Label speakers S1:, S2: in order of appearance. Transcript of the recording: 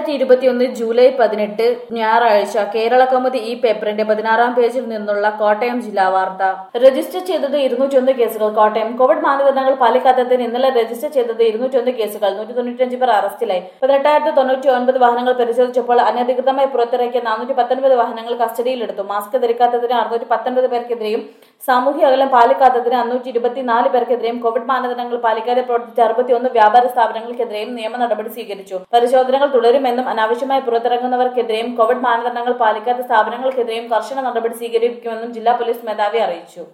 S1: രണ്ടായിരത്തി ഇരുപത്തിയൊന്ന് ജൂലൈ പതിനെട്ട് ഞായറാഴ്ച കേരള കൗമുദി ഈ പേപ്പറിന്റെ പതിനാറാം പേജിൽ നിന്നുള്ള കോട്ടയം ജില്ലാ വാർത്ത രജിസ്റ്റർ ചെയ്തത് ഇരുന്നൂറ്റൊന്ന് കേസുകൾ കോട്ടയം കോവിഡ് മാനദണ്ഡങ്ങൾ പാലിക്കാത്തതിന് ഇന്നലെ രജിസ്റ്റർ ചെയ്തത് ഇരുന്നൂറ്റൊന്ന് കേസുകൾ നൂറ്റി തൊണ്ണൂറ്റഞ്ച് പേർ അറസ്റ്റിലായി പതിനെട്ടായിരത്തി തൊണ്ണൂറ്റി ഒൻപത് വാഹനങ്ങൾ പരിശോധിച്ചപ്പോൾ അനധികൃതമായി പുറത്തിറക്കിയ നാനൂറ്റി പത്തൊൻപത് വാഹനങ്ങൾ കസ്റ്റഡിയിലെടുത്തു മാസ്ക് ധരിക്കാത്തതിന് അറുന്നൂറ്റി പത്തൊൻപത് പേർക്കെതിരെയും സാമൂഹ്യ അകലം പാലിക്കാത്തതിന് അഞ്ഞൂറ്റി ഇരുപത്തിനാല് പേർക്കെതിരെയും കോവിഡ് മാനദണ്ഡങ്ങൾ പാലിക്കാതെ പ്രവർത്തിച്ച അറുപത്തിയൊന്ന് വ്യാപാര സ്ഥാപനങ്ങൾക്കെതിരെയും നിയമ നടപടി സ്വീകരിച്ചു പരിശോധനകൾ തുടരുമെന്നും അനാവശ്യമായി പുറത്തിറങ്ങുന്നവർക്കെതിരെയും കോവിഡ് മാനദണ്ഡങ്ങൾ പാലിക്കാത്ത സ്ഥാപനങ്ങൾക്കെതിരെയും കർശന നടപടി സ്വീകരിക്കുമെന്നും ജില്ലാ പോലീസ് മേധാവി അറിയിച്ചു